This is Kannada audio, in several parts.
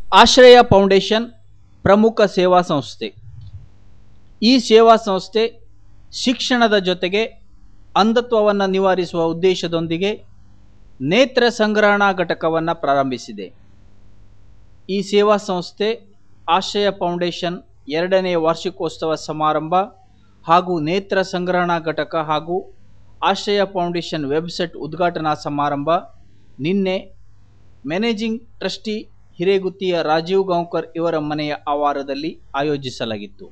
ಆಶ್ರಯ ಫೌಂಡೇಶನ್ ಪ್ರಮುಖ ಸೇವಾ ಸಂಸ್ಥೆ ಈ ಸೇವಾ ಸಂಸ್ಥೆ ಶಿಕ್ಷಣದ ಜೊತೆಗೆ ಅಂಧತ್ವವನ್ನು ನಿವಾರಿಸುವ ಉದ್ದೇಶದೊಂದಿಗೆ ನೇತ್ರ ಸಂಗ್ರಹಣಾ ಘಟಕವನ್ನು ಪ್ರಾರಂಭಿಸಿದೆ ಈ ಸೇವಾ ಸಂಸ್ಥೆ ಆಶ್ರಯ ಫೌಂಡೇಶನ್ ಎರಡನೇ ವಾರ್ಷಿಕೋತ್ಸವ ಸಮಾರಂಭ ಹಾಗೂ ನೇತ್ರ ಸಂಗ್ರಹಣಾ ಘಟಕ ಹಾಗೂ ಆಶ್ರಯ ಫೌಂಡೇಶನ್ ವೆಬ್ಸೈಟ್ ಉದ್ಘಾಟನಾ ಸಮಾರಂಭ ನಿನ್ನೆ ಮ್ಯಾನೇಜಿಂಗ್ ಟ್ರಸ್ಟಿ ಹಿರೇಗುತ್ತಿಯ ರಾಜೀವ್ ಗಾಂವ್ಕರ್ ಇವರ ಮನೆಯ ಆವಾರದಲ್ಲಿ ಆಯೋಜಿಸಲಾಗಿತ್ತು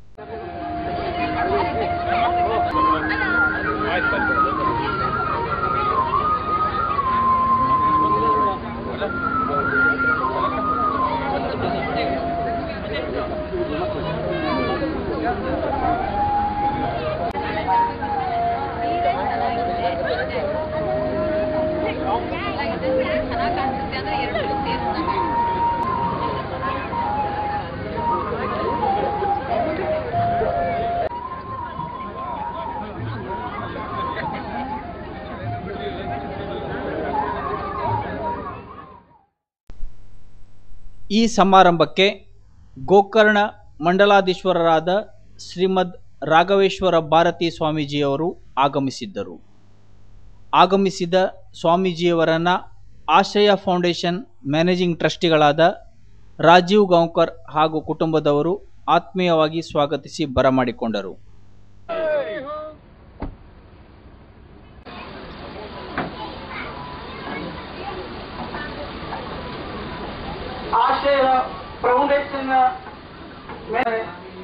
ಚೆನ್ನಾಗಿ ಕಾಣಿಸುತ್ತೆ ಅಂದ್ರೆ ಎರಡು ಸೇರಿಸ್ದಂಗೆ ಈ ಸಮಾರಂಭಕ್ಕೆ ಗೋಕರ್ಣ ಮಂಡಲಾಧೀಶ್ವರರಾದ ಶ್ರೀಮದ್ ರಾಘವೇಶ್ವರ ಭಾರತಿ ಸ್ವಾಮೀಜಿಯವರು ಆಗಮಿಸಿದ್ದರು ಆಗಮಿಸಿದ ಸ್ವಾಮೀಜಿಯವರನ್ನು ಆಶ್ರಯ ಫೌಂಡೇಶನ್ ಮ್ಯಾನೇಜಿಂಗ್ ಟ್ರಸ್ಟಿಗಳಾದ ರಾಜೀವ್ ಗಾಂವ್ಕರ್ ಹಾಗೂ ಕುಟುಂಬದವರು ಆತ್ಮೀಯವಾಗಿ ಸ್ವಾಗತಿಸಿ ಬರಮಾಡಿಕೊಂಡರು ಆಶ್ರಯ ಫೌಂಡೇಶನ್ ಮೇಲೆ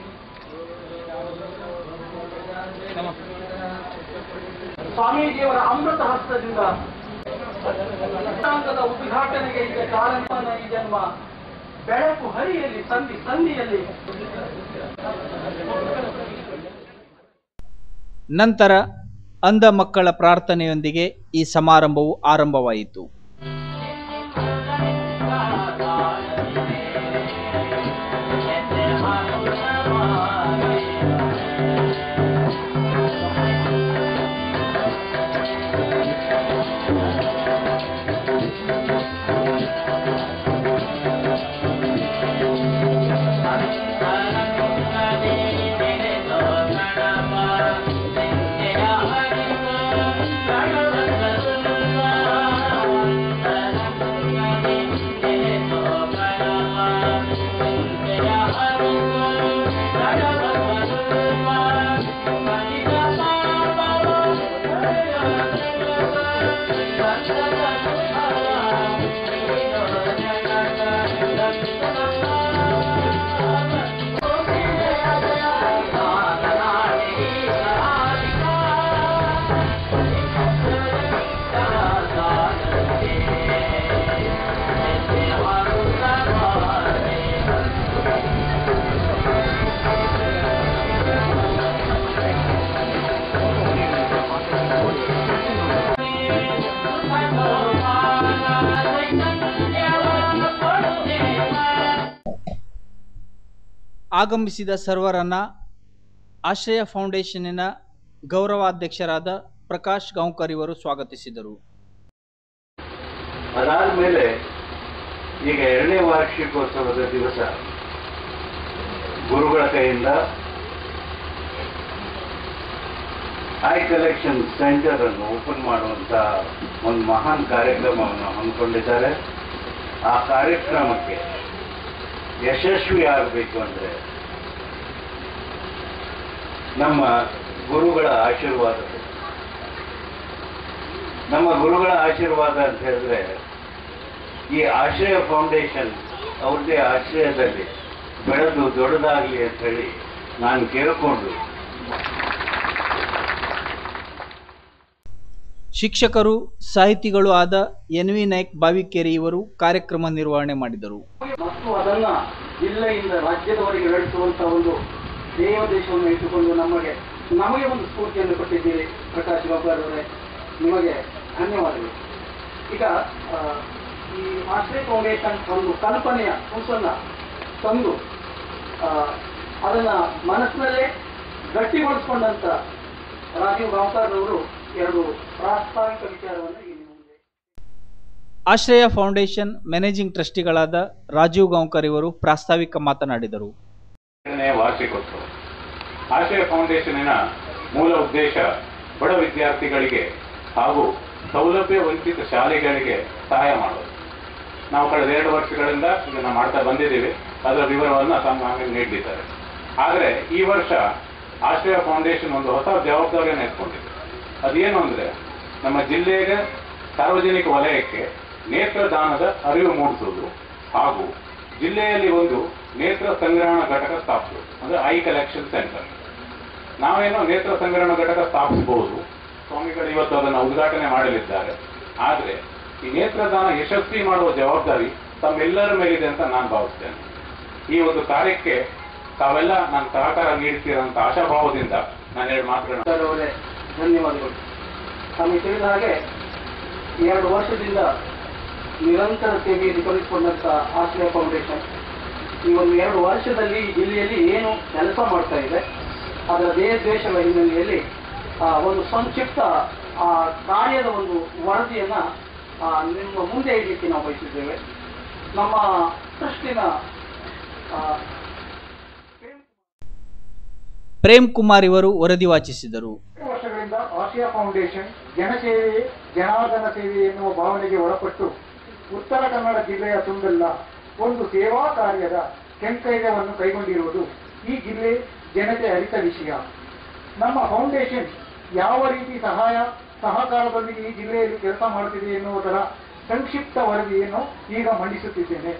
ಸ್ವಾಮೀಜಿಯವರ ಅಮೃತ ಹಸ್ತದಿಂದ ಸಿದ್ಧಾಂತದ ಉದ್ಘಾಟನೆಗೆ ಈಗ ಕಾರಣವನ್ನ ಈ ಜನ್ಮ ಬೆಳಕು ಹರಿಯಲ್ಲಿ ಸಂಧಿ ಸಂಧಿಯಲ್ಲಿ ನಂತರ ಅಂಧ ಮಕ್ಕಳ ಪ್ರಾರ್ಥನೆಯೊಂದಿಗೆ ಈ ಸಮಾರಂಭವು ಆರಂಭವಾಯಿತು ಆಗಮಿಸಿದ ಸರ್ವರನ್ನ ಆಶ್ರಯ ಫೌಂಡೇಶನ್ನಿನ ಗೌರವಾಧ್ಯಕ್ಷರಾದ ಪ್ರಕಾಶ್ ಗಾಂವ್ಕರ್ ಇವರು ಸ್ವಾಗತಿಸಿದರು ಅದಾದ್ಮೇಲೆ ಈಗ ಎರಡನೇ ವಾರ್ಷಿಕೋತ್ಸವದ ದಿವಸ ಗುರುಗಳ ಕೈಯಿಂದ ಐ ಕಲೆಕ್ಷನ್ ಸೆಂಟರ್ ಅನ್ನು ಓಪನ್ ಮಾಡುವಂತ ಒಂದು ಮಹಾನ್ ಕಾರ್ಯಕ್ರಮವನ್ನು ಹಮ್ಮಿಕೊಂಡಿದ್ದಾರೆ ಆ ಕಾರ್ಯಕ್ರಮಕ್ಕೆ ಯಶಸ್ವಿ ಆಗಬೇಕು ಅಂದ್ರೆ ನಮ್ಮ ಗುರುಗಳ ಆಶೀರ್ವಾದ ಬೇಕು. ನಮ್ಮ ಗುರುಗಳ ಆಶೀರ್ವಾದ ಅಂತ ಹೇಳಿದ್ರೆ ಈ ಆಶ್ರಯ ಫೌಂಡೇಶನ್ ಅವ್ರದ್ದೇ ಆಶ್ರಯದಲ್ಲಿ ಬೆಳೆದು ದೊಡ್ಡದಾಗಲಿ ಅಂತ ಹೇಳಿ ನಾನು ಕೇಳಿಕೊಂಡು ಶಿಕ್ಷಕರು ಸಾಹಿತಿಗಳು ಆದ ಎನ್ ವಿ ನಾಯ್ಕ್ ಬಾವಿಕೇರಿ ಇವರು ಕಾರ್ಯಕ್ರಮ ನಿರ್ವಹಣೆ ಮಾಡಿದರು ಮತ್ತು ಅದನ್ನ ಜಿಲ್ಲೆಯಿಂದ ರಾಜ್ಯದವರೆಗೆ ನಡೆಸುವಂತ ಒಂದು ದೇವದೇಶವನ್ನು ಇಟ್ಟುಕೊಂಡು ನಮಗೆ ನಮಗೆ ಒಂದು ಸ್ಫೂರ್ತಿಯನ್ನು ಕೊಟ್ಟಿದ್ದೀರಿ ಪ್ರಕಾಶ್ ಬಾಬರ್ ಅವರೇ ನಿಮಗೆ ಧನ್ಯವಾದಗಳು ಈಗ ಆ, ಈ ಆಶ್ರಯ ಫೌಂಡೇಶನ್ ಒಂದು ಕಲ್ಪನೆಯ ಕೂಸನ್ನ ತಂದು ಆ, ಅದನ್ನ ಮನಸ್ಸಿನಲ್ಲೇ ಗಟ್ಟಿಗೊಳಿಸ್ಕೊಂಡಂತ ರಾಜೀವ್ ಗಾಂವ್ಕರ್ ಅವರು ಎರಡು ಪ್ರಾಸ್ತಾವಿಕ ವಿಚಾರವನ್ನು ಇಲ್ಲಿ ಮುಂದೆ ಆಶ್ರಯ ಫೌಂಡೇಶನ್ ಮ್ಯಾನೇಜಿಂಗ್ ಟ್ರಸ್ಟಿಗಳಾದ ರಾಜೀವ್ ಗಾಂವ್ಕರ್ ಇವರು ಪ್ರಾಸ್ತಾವಿಕ ಮಾತನಾಡಿದರು ಎರಡನೇ ವಾರ್ಷಿಕೋತ್ಸವ ಆಶಯ ಫೌಂಡೇಶನಿನ ಮೂಲ ಉದ್ದೇಶ ಬಡ ವಿದ್ಯಾರ್ಥಿಗಳಿಗೆ ಹಾಗೂ ಸೌಲಭ್ಯ ವಂಚಿತ ಶಾಲೆಗಳಿಗೆ ಸಹಾಯ ಮಾಡೋದು ನಾವು ಕಳೆದ ಎರಡು ವರ್ಷಗಳಿಂದ ಇದನ್ನು ಮಾಡ್ತಾ ಬಂದಿದ್ದೀವಿ ಅದರ ವಿವರವನ್ನು ತಮ್ಮ ಆಮೇಲೆ ನೀಡಲಿದ್ದಾರೆ ಆದರೆ ಈ ವರ್ಷ ಆಶ್ರಯ ಫೌಂಡೇಶನ್ ಒಂದು ಹೊಸ ಜವಾಬ್ದಾರಿಯನ್ನು ಎತ್ಕೊಂಡಿದೆ ಅದೇನು ಅಂದರೆ ನಮ್ಮ ಜಿಲ್ಲೆಗೆ ಸಾರ್ವಜನಿಕ ವಲಯಕ್ಕೆ ನೇತ್ರದಾನದ ಅರಿವು ಮೂಡಿಸುವುದು ಹಾಗೂ ಜಿಲ್ಲೆಯಲ್ಲಿ ಒಂದು ನೇತ್ರ ಸಂಗ್ರಹಣಾ ಘಟಕ ಸ್ಥಾಪಿಸುವುದು ಅಂದ್ರೆ ಐ ಕಲೆಕ್ಷನ್ ಸೆಂಟರ್ ನಾವೇನೋ ನೇತ್ರ ಸಂಗ್ರಹಣ ಘಟಕ ಸ್ಥಾಪಿಸಬಹುದು ಸ್ವಾಮಿಗಳು ಇವತ್ತು ಅದನ್ನು ಉದ್ಘಾಟನೆ ಮಾಡಲಿದ್ದಾರೆ ಆದರೆ ಈ ನೇತ್ರದಾನ ಯಶಸ್ವಿ ಮಾಡುವ ಜವಾಬ್ದಾರಿ ತಮ್ಮೆಲ್ಲರ ಮೇಲಿದೆ ಅಂತ ನಾನು ಭಾವಿಸ್ತೇನೆ ಈ ಒಂದು ಕಾರ್ಯಕ್ಕೆ ತಾವೆಲ್ಲ ನಾನು ಸಹಕಾರ ನೀಡ್ತೀರಂತ ಆಶಾಭಾವದಿಂದ ನಾನು ಎರಡು ಮಾತುಗಳನ್ನ ಅವರೇ ಧನ್ಯವಾದಗಳು ನಮಗೆ ತಿಳಿದ ಹಾಗೆ ಎರಡು ವರ್ಷದಿಂದ ನಿರಂತರ ಸೇವೆಯಲ್ಲಿ ತೊಡಗಿಸಿಕೊಂಡಂತ ಆಶ್ರಯ ಫೌಂಡೇಶನ್ ಈ ಒಂದು ಎರಡು ವರ್ಷದಲ್ಲಿ ಈ ಜಿಲ್ಲೆಯಲ್ಲಿ ಏನು ಕೆಲಸ ಮಾಡ್ತಾ ಇದೆ ಅದರ ದೇಶಗಳ ಹಿನ್ನೆಲೆಯಲ್ಲಿ ಆ, ಒಂದು ಸಂಕ್ಷಿಪ್ತ ಆ, ಕಾರ್ಯದ ಒಂದು ವರದಿಯನ್ನ ಆ, ನಿಮ್ಮ ಮುಂದೆ ಇಡಲಿಕ್ಕೆ ನಾವು ಬಯಸಿದ್ದೇವೆ ನಮ್ಮ ಟ್ರಸ್ಟಿನ ಆ, ಪ್ರೇಮ್ ಕುಮಾರ್ ಇವರು ವರದಿ ವಾಚಿಸಿದರು ಎರಡು ವರ್ಷಗಳಿಂದ ಆಸಿಯಾ ಫೌಂಡೇಶನ್ ಜನಸೇವೆ ಜನಾರ್ದನ ಸೇವೆ ಎನ್ನುವ ಭಾವನೆಗೆ ಒಳಪಟ್ಟು ಉತ್ತರ ಕನ್ನಡ ಜಿಲ್ಲೆಯ ತುಂಬೆಲ್ಲ ಒಂದು ಸೇವಾ ಕಾರ್ಯದ ಕೆಂಕೈರ್ಯವನ್ನು ಕೈಗೊಂಡಿರುವುದು ಈ ಜಿಲ್ಲೆ ಜನತೆ ಅರಿತ ವಿಷಯ ನಮ್ಮ ಫೌಂಡೇಶನ್ ಯಾವ ರೀತಿ ಸಹಾಯ ಸಹಕಾರದೊಂದಿಗೆ ಈ ಜಿಲ್ಲೆಯಲ್ಲಿ ಕೆಲಸ ಮಾಡುತ್ತಿದೆ ಎನ್ನುವುದರ ಸಂಕ್ಷಿಪ್ತ ವರದಿಯನ್ನು ಈಗ ಮಂಡಿಸುತ್ತಿದ್ದೇನೆ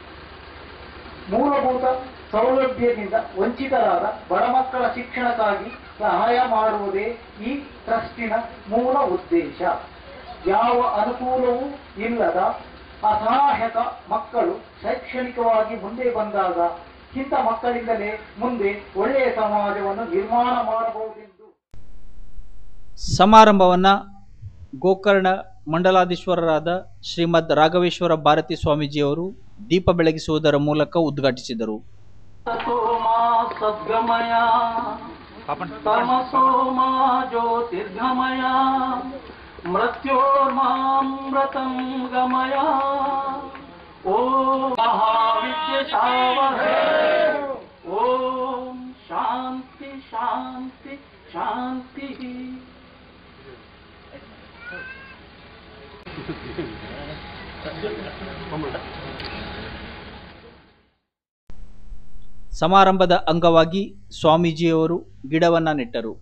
ಮೂಲಭೂತ ಸೌಲಭ್ಯದಿಂದ ವಂಚಿತರಾದ ಬಡ ಮಕ್ಕಳ ಶಿಕ್ಷಣಕ್ಕಾಗಿ ಸಹಾಯ ಮಾಡುವುದೇ ಈ ಟ್ರಸ್ಟಿನ ಮೂಲ ಉದ್ದೇಶ ಯಾವ ಅನುಕೂಲವೂ ಇಲ್ಲದ ಅಸಹಾಯಕ ಮಕ್ಕಳು ಶೈಕ್ಷಣಿಕವಾಗಿ ಮುಂದೆ ಬಂದಾಗ ಇಂಥ ಮಕ್ಕಳಿಂದಲೇ ಮುಂದೆ ಒಳ್ಳೆಯ ಸಮಾಜವನ್ನು ನಿರ್ಮಾಣ ಮಾಡಬಹುದೆಂದು ಸಮಾರಂಭವನ್ನ ಗೋಕರ್ಣ ಮಂಡಲಾಧೀಶ್ವರರಾದ ಶ್ರೀಮದ್ ರಾಘವೇಶ್ವರ ಭಾರತಿ ಸ್ವಾಮೀಜಿಯವರು ದೀಪ ಬೆಳಗಿಸುವುದರ ಮೂಲಕ ಉದ್ಘಾಟಿಸಿದರು ततो मा सद्गमय तमसो मा ज्योतिर्गमय मृत्योर्मामृतं गमय ॐ महाविद्यशावहे ॐ शान्ति शान्ति शान्तिः ಸಮಾರಂಭದ ಅಂಗವಾಗಿ ಸ್ವಾಮೀಜಿಯವರು ಗಿಡವನ್ನ ನೆಟ್ಟರು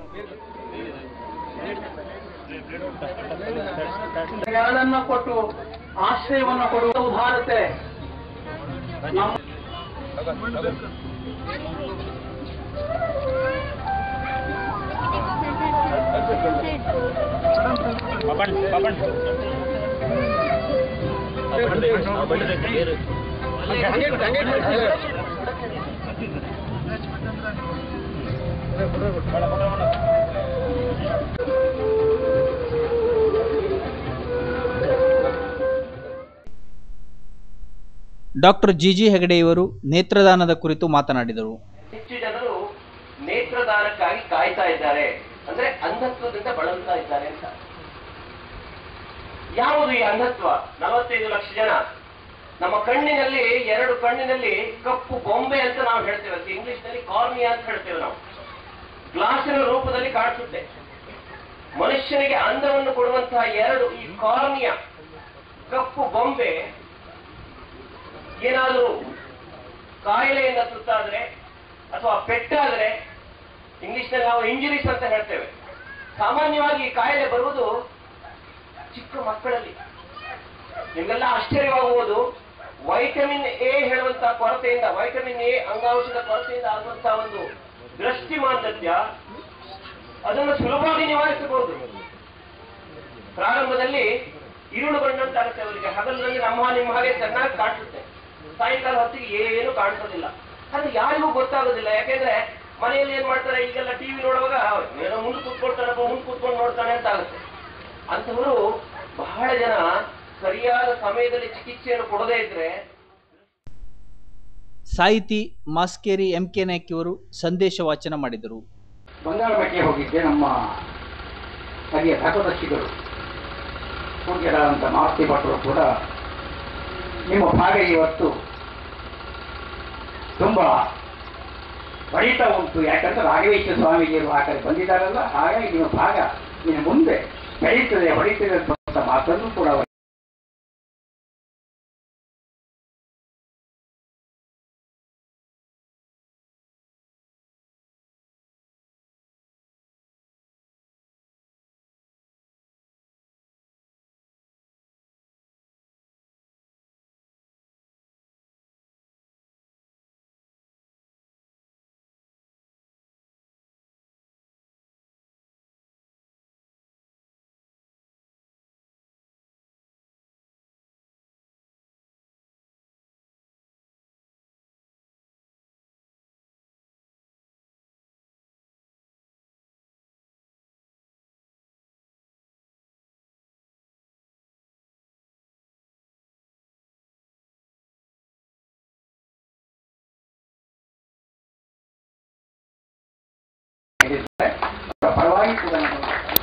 ನೆರಳನ್ನ ಕೊಟ್ಟು ಆಶ್ರಯವನ್ನ ಕೊಡುವ ಭಾರತೆ ನಮ್ಮ ಡಾಕ್ಟರ್ ಜಿಜಿ ಹೆಗಡೆ ಇವರು ನೇತ್ರದಾನದ ಕುರಿತು ಮಾತನಾಡಿದರು ಹೆಚ್ಚು ಜನರು ನೇತ್ರದಾನಕ್ಕಾಗಿ ಕಾಯ್ತಾ ಇದ್ದಾರೆ ಅಂದ್ರೆ ಅಂಧತ್ವದಿಂದ ಬಳಲ್ತಾ ಇದ್ದಾರೆ ಅಂತ ಯಾವುದು ಈ ಅಂಧತ್ವ ನಲವತ್ತೈದು ಲಕ್ಷ ಜನ ನಮ್ಮ ಕಣ್ಣಿನಲ್ಲಿ ಎರಡು ಕಣ್ಣಿನಲ್ಲಿ ಕಪ್ಪು ಬೊಂಬೆ ಅಂತ ನಾವು ಹೇಳ್ತೇವೆ ಅದಕ್ಕೆ ಇಂಗ್ಲಿಷ್ ನಲ್ಲಿ ಕಾರ್ನಿಯಾ ಅಂತ ಹೇಳ್ತೇವೆ ನಾವು ಗ್ಲಾಸಿನ ರೂಪದಲ್ಲಿ ಕಾಣಿಸುತ್ತೆ ಮನುಷ್ಯನಿಗೆ ಅಂದವನ್ನು ಕೊಡುವಂತಹ ಎರಡು ಈ ಕಾರ್ನಿಯಾ ಕಪ್ಪು ಬೊಂಬೆ ಏನಾದರೂ ಕಾಯಿಲೆಯಿಂದ ತುತ್ತಾದ್ರೆ ಅಥವಾ ಪೆಟ್ಟಾದ್ರೆ ಇಂಗ್ಲಿಷ್ನಲ್ಲಿ ನಾವು ಇಂಜುರೀಸ್ ಅಂತ ಹೇಳ್ತೇವೆ ಸಾಮಾನ್ಯವಾಗಿ ಈ ಕಾಯಿಲೆ ಬರುವುದು ಚಿಕ್ಕ ಮಕ್ಕಳಲ್ಲಿ ನಿಮಗೆಲ್ಲ ಆಶ್ಚರ್ಯವಾಗುವುದು ವೈಟಮಿನ್ ಎ ಹೇಳುವಂತಹ ಕೊರತೆಯಿಂದ ವೈಟಮಿನ್ ಎ ಅಂಗಾಂಶದ ಕೊರತೆಯಿಂದ ಆಗುವಂತಹ ಒಂದು ದೃಷ್ಟಿ ಮಾಂದ್ಯ ಅದನ್ನು ಸುಲಭವಾಗಿ ನಿವಾರಿಸಬಹುದು ಪ್ರಾರಂಭದಲ್ಲಿ ಇರುಳು ಬಣ್ಣಂತಾಗುತ್ತೆ ಅವರಿಗೆ ಹಗಲಿನಲ್ಲಿ ನಮ್ಮ ನಿಮ್ಮ ಹಾಗೆ ಚೆನ್ನಾಗಿ ಕಾಣಿಸುತ್ತೆ ಸಾಯಂಕಾಲ ಹೊತ್ತಿಗೆ ಏನು ಕಾಣಿಸೋದಿಲ್ಲ ಅದು ಯಾರಿಗೂ ಗೊತ್ತಾಗೋದಿಲ್ಲ ಯಾಕೆಂದ್ರೆ ಮನೆಯಲ್ಲಿ ಏನ್ ಮಾಡ್ತಾರೆ ಈಗೆಲ್ಲ ಟಿವಿ ನೋಡುವಾಗ ಏನೋ ಮುಂದೆ ಕೂತ್ಕೊಳ್ತಾನಪ್ಪ ಮುಂದೆ ಕೂತ್ಕೊಂಡು ನೋಡ್ತಾನೆ ಅಂತ ಆಗುತ್ತೆ ಅಂತವರು ಬಹಳ ಜನ ಸರಿಯಾದ ಸಮಯದಲ್ಲಿ ಚಿಕಿತ್ಸೆಯನ್ನು ಕೊಡದೇ ಇದ್ರೆ ಸಾಹಿತಿ ಮಾಸ್ಕೇರಿ ಎಂ ಕೆ ನಾಯ್ಕ್ ಇವರು ಸಂದೇಶ ವಾಚನ ಮಾಡಿದರು ಬಂಗಾಳ ಬೆಟ್ಟಕ್ಕೆ ಹೋಗಿದ್ದೆ ನಮ್ಮ ಅಲ್ಲಿಯ ತತ್ವದರ್ಶಿಗಳು ಪೂಜ್ಯರಾದಂಥ ಮಾರುತಿ ಭಟ್ರು ಕೂಡ ನಿಮ್ಮ ಭಾಗ ಇವತ್ತು ತುಂಬ ಬಡಿತ ಉಂಟು ಯಾಕಂದ್ರೆ ರಾಘವೇಶ್ವರ ಸ್ವಾಮೀಜಿಯವರು ಆ ಕಡೆ ಬಂದಿದ್ದಾರಲ್ಲ ಹಾಗಾಗಿ ನಿಮ್ಮ ಭಾಗ ಇನ್ನು ಮುಂದೆ ಬೆಳೀತದೆ ಹೊಡಿತದೆ ಅಂತ ಮಾತನ್ನು ಕೂಡ ಅವರು ಹೇಳಿದ್ದಾರೆ. ಅವರ ಪರವಾಗಿ ಕೂಡ ನಾನು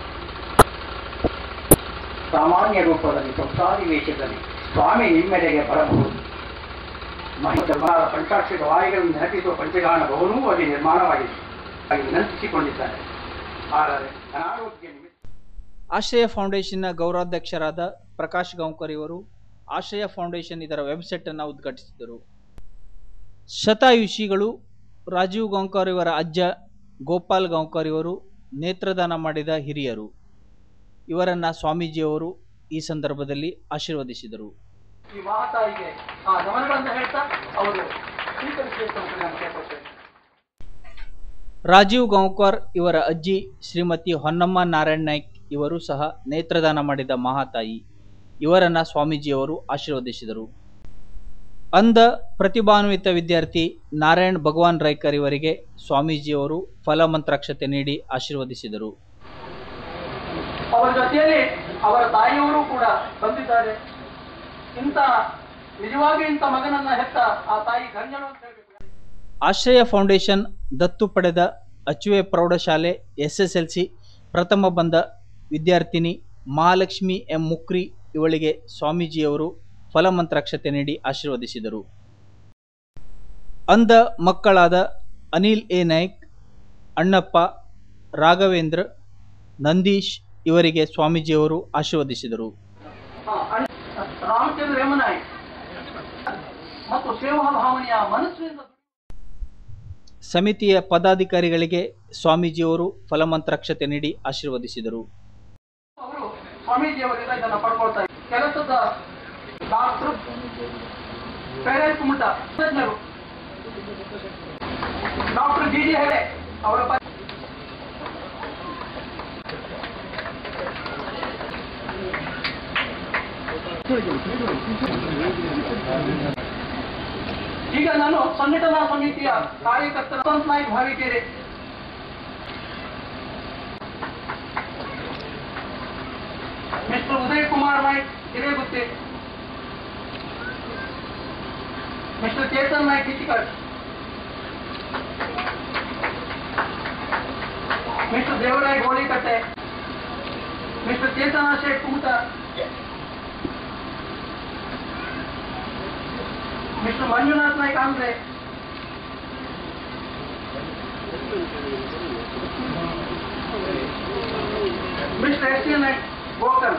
ಸಾಮಾನ್ಯ ರೂಪದಲ್ಲಿ ಸಂಸಾರಿ ವೇಷದಲ್ಲಿ ಸ್ವಾಮಿ ನಿಮ್ಮೆಡೆಗೆ ಬರಬಹುದು ಮಹಿಮಾ ಪಂಚಾಕ್ಷರ ವಾಯುಗಳನ್ನು ನೆನಪಿಸುವ ಪಂಚಗಾನ ಭವನವೂ ಅಲ್ಲಿ ನಿರ್ಮಾಣವಾಗಿದೆ ಹಾಗೆ ವಿನಂತಿಸಿಕೊಂಡಿದ್ದಾರೆ ಆದರೆ ಅನಾರೋಗ್ಯ ನಿಮಿತ್ತ ಆಶ್ರಯ ಫೌಂಡೇಶನ್ನ ಗೌರವಾಧ್ಯಕ್ಷರಾದ ಪ್ರಕಾಶ್ ಗಾಂವ್ಕರ್ ಇವರು ಆಶ್ರಯ ಫೌಂಡೇಶನ್ ಇದರ ವೆಬ್ಸೈಟ್ ಅನ್ನು ಉದ್ಘಾಟಿಸಿದರು ಶತಾಯುಷಿಗಳು ರಾಜೀವ್ ಗಾಂವ್ಕರ್ ಇವರ ಅಜ್ಜ ಗೋಪಾಲ್ ಗಾಂವ್ಕರ್ ಇವರು ನೇತ್ರದಾನ ಮಾಡಿದ ಹಿರಿಯರು ಇವರನ್ನ ಸ್ವಾಮೀಜಿಯವರು ಈ ಸಂದರ್ಭದಲ್ಲಿ ಆಶೀರ್ವದಿಸಿದರು ಈ ಮಹಾತಾಯಿಗೆ ಆ ನಮನಗಳನ್ನು ಹೇಳ್ತಾ ಅವರು ಸ್ವೀಕರಿಸಬೇಕು ಅಂತ ನಾನು ಕೇಳ್ಕೊಳ್ತೇನೆ ರಾಜೀವ್ ಗಾಂವ್ಕರ್ ಇವರ ಅಜ್ಜಿ ಶ್ರೀಮತಿ ಹೊನ್ನಮ್ಮ ನಾರಾಯಣ್ ನಾಯ್ಕ್ ಇವರು ಸಹ ನೇತ್ರದಾನ ಮಾಡಿದ ಮಹಾತಾಯಿ ಇವರನ್ನ ಸ್ವಾಮೀಜಿಯವರು ಆಶೀರ್ವದಿಸಿದರು ಅಂಧ ಪ್ರತಿಭಾನ್ವಿತ ವಿದ್ಯಾರ್ಥಿ ನಾರಾಯಣ್ ಭಗವಾನ್ ರೈಕರ್ ಇವರಿಗೆ ಸ್ವಾಮೀಜಿಯವರು ಫಲಮಂತ್ರಾಕ್ಷತೆ ನೀಡಿ ಆಶೀರ್ವದಿಸಿದರು ಅವರ ಜೊತೆಯಲ್ಲಿ ಅವರ ತಾಯಿಯವರು ಕೂಡ ಬಂದಿದ್ದಾರೆ ಇಂಥ ನಿಜವಾಗಿ ಇಂಥ ಮಗನನ್ನ ಹೆತ್ತ ಆ ತಾಯಿ ಗಂಜಳು ಅಂತ ಹೇಳ್ಬೇಕು ಆಶ್ರಯ ಫೌಂಡೇಶನ್ ದತ್ತು ಪಡೆದ ಅಚುವೆ ಪ್ರೌಢಶಾಲೆ ಎಸ್ಎಸ್ಎಲ್ಸಿ ಪ್ರಥಮ ಬಂದ ವಿದ್ಯಾರ್ಥಿನಿ ಮಹಾಲಕ್ಷ್ಮಿ ಎಂ ಮುಕ್ರಿ ಇವಳಿಗೆ ಸ್ವಾಮೀಜಿಯವರು ಫಲಮಂತ್ರಾಕ್ಷತೆ ನೀಡಿ ಆಶೀರ್ವದಿಸಿದರು ಅಂಧ ಮಕ್ಕಳಾದ ಅನಿಲ್ ಎ ನಾಯ್ಕ್ ಅಣ್ಣಪ್ಪ ರಾಘವೇಂದ್ರ ನಂದೀಶ್ ಇವರಿಗೆ ಸ್ವಾಮೀಜಿಯವರು ಆಶೀರ್ವದಿಸಿದರು ಆ, ಅಣ್- ರಾಮಚಂದ್ರ ರೇಮನಾಯ್ ಮತ್ತು ಸೇವಾ ಭಾವನೆಯ ಮನಸ್ಸಿನಿಂದ ಸಮಿತಿಯ ಪದಾಧಿಕಾರಿಗಳಿಗೆ ಸ್ವಾಮೀಜಿಯವರು ಫಲಮಂತ್ರಾಕ್ಷತೆ ನೀಡಿ ಆಶೀರ್ವದಿಸಿದರು ಅವರು ಸ್ವಾಮೀಜಿಯವರಿಂದ ಇದನ್ನು ಪಡ್ಕೊಳ್ತಾ ಇದ್ದಾರೆ ಕೆಲಸದ ಡಾಕ್ಟರ್ ಪೇರೆಂಟ್ ಮುಟ್ಟ ತಜ್ಞರು ಡಾಕ್ಟರ್ ಜಿ ಜಿ ಹೆಡೆ ಅವರ ಪ- ಈಗ ನಾನು ಸಂಘಟನಾ ಸಮಿತಿಯ ಕಾರ್ಯಕರ್ತರ Vasant Naik Bhavikere mister Uday Kumar Naik Hiregutti mister Chetan Naik Hichikat mister Devaray Golikatte mister Chetana Shaikh Kumta mister Manjunath Naik Andhre mister S C Naik Gokarn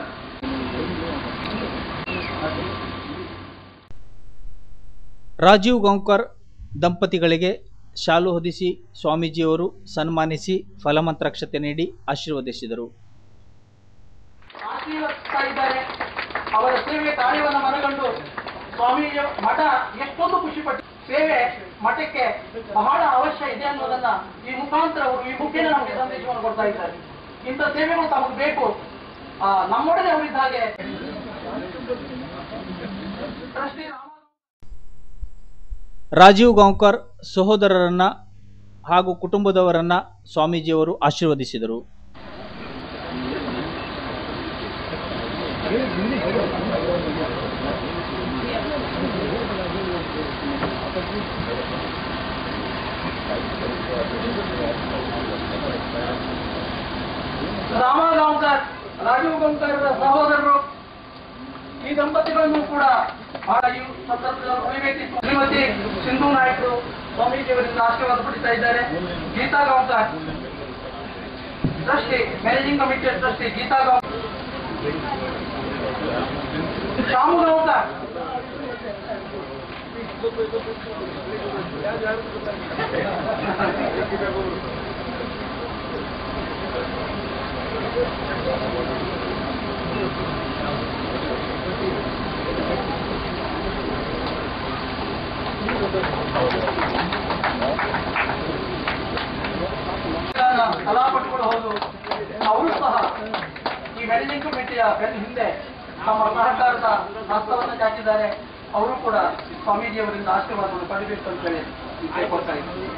Rajeev Gaonkar ದಂಪತಿಗಳಿಗೆ ಶಾಲು ಹೊದಿಸಿ ಸ್ವಾಮೀಜಿಯವರು ಸನ್ಮಾನಿಸಿ ಫಲಮಂತ್ರಾಕ್ಷತೆ ನೀಡಿ ಆಶೀರ್ವದಿಸಿದರು ಆಶೀರ್ವದಿಸ್ತಾ ಇದ್ದಾರೆ ಅವರ ಸೇವೆ ಕಾರ್ಯವನ್ನು ಮನಗಂಡು ಸ್ವಾಮೀಜಿ ಮಠ ಎಷ್ಟೊಂದು ಖುಷಿ ಪಟ್ಟು ಸೇವೆ ಮಠಕ್ಕೆ ಬಹಳ ಅವಶ್ಯ ಇದೆ ಅನ್ನೋದನ್ನ ಈ ಮುಖಾಂತರ ಅವರು ಈ ಮುಖೇನ ನಮಗೆ ಸಂದೇಶವನ್ನು ಕೊಡ್ತಾ ಇದ್ದಾರೆ ಇಂಥ ಸೇವೆಗಳು ತಮಗೆ ಬೇಕು ಆ, ನಮ್ಮೊಡನೆ ಅವರಿದ್ದ ಹಾಗೆ ಟ್ರಸ್ಟಿ ರಾಮ ರಾಜೀವ್ ಗಾಂವ್ಕರ್ ಸಹೋದರರನ್ನ ಹಾಗೂ ಕುಟುಂಬದವರನ್ನ ಸ್ವಾಮೀಜಿಯವರು ಆಶೀರ್ವದಿಸಿದರು ರಾಮ ಗಾಂವ್ಕರ್ ರಾಜೀವ್ ಗಾಂವ್ಕರ್ ಸಹೋದರರು ಈ ದಂಪತಿಗಳನ್ನು ಕೂಡ ಬಹಳ ಈ ಸಂದರ್ಭದಲ್ಲಿ ಉಳಿಬೇಕಿತ್ತು ಶ್ರೀಮತಿ ಸಿಂಧು ನಾಯ್ಕರು ಸ್ವಾಮೀಜಿಯವರಿಂದ ಆಶೀರ್ವಾದ ಪಡಿತಾ ಇದ್ದಾರೆ Geeta Gaonkar trustee managing committee trustee Geeta Gaon Shamu Gaonkar ಕಲಾಪಟುಗಳು ಹೌದು ಅವರು ಸಹ ಈ ಮ್ಯಾನೇಜಿಂಗ್ ಕಮಿಟಿಯ ಬೆನ್ನ ಹಿಂದೆ ತಮ್ಮ ಸಹಕಾರದ ಹಸ್ತವನ್ನು ಚಾಚಿದ್ದಾರೆ ಅವರು ಕೂಡ ಸ್ವಾಮೀಜಿಯವರಿಂದ ಆಶೀರ್ವಾದವನ್ನು ಪಡೆಯಬೇಕು ಅಂತ ಹೇಳಿ ಕೇಳ್ಕೊಳ್ತಾ ಇದ್ದಾರೆ